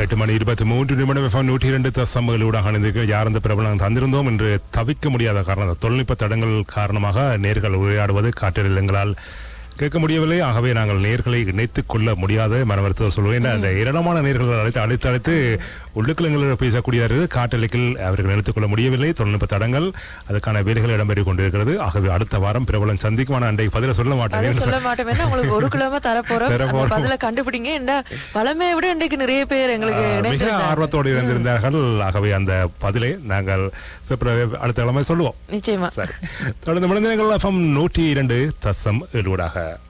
எட்டு மணி இருபத்தி மூன்று நிமிடம் எஃப்எம் நூற்றி இரண்டு தசம்புகளூடாக அணிந்து யார் அந்த பிரபலம் தந்திருந்தோம் என்று தவிக்க முடியாத காரணம் தொழில்நுட்ப தடங்கள் காரணமாக நேர்கள் உரையாடுவது காற்றில் எங்களால் கேட்க முடியவில்லை ஆகவே நாங்கள் நேர்களை இணைத்துக் கொள்ள முடியாத மனவருத்துவ சொல்லுவேன் அந்த ஏராளமான நேர்கள் அழைத்து அழைத்து அழைத்து உள்ளுக்குள்ளங்களில் பேசக்கூடியவர்கள் காட்டலைக்கில் அவர்கள் இணைத்துக் கொள்ள முடியவில்லை தொழில்நுட்ப தடங்கள் அதுக்கான வேலைகள் இடம்பெற்றுக் கொண்டிருக்கிறது ஆகவே அடுத்த வாரம் பிரபலம் சந்திக்குமான அன்றைக்கு பதில சொல்ல மாட்டேன் அதை ஏன்னு சொல்ல மாட்டோம் என்ன உங்களுக்கு ஒரு கிலோமீட்டர் தரப்போறோம் அந்த தரப்போறோம். பதில கண்டுபிடிங்க என்ன பழமையை விட இன்றைக்கு நிறைய பேர் எங்களுக்கு மிக இணைந்திருந்தாங்க. ஆர்வத்தோடு இருந்திருந்தார்கள் ஆகவே அந்த பதிலை நாங்கள் செப்பரவே அடுத்த கிழமை சொல்லுவோம் நிச்சயமா சரி தொடர்ந்து மனிதர்கள் எஃப்எம் நூற்றி இரண்டு தசம் ஏழூடாக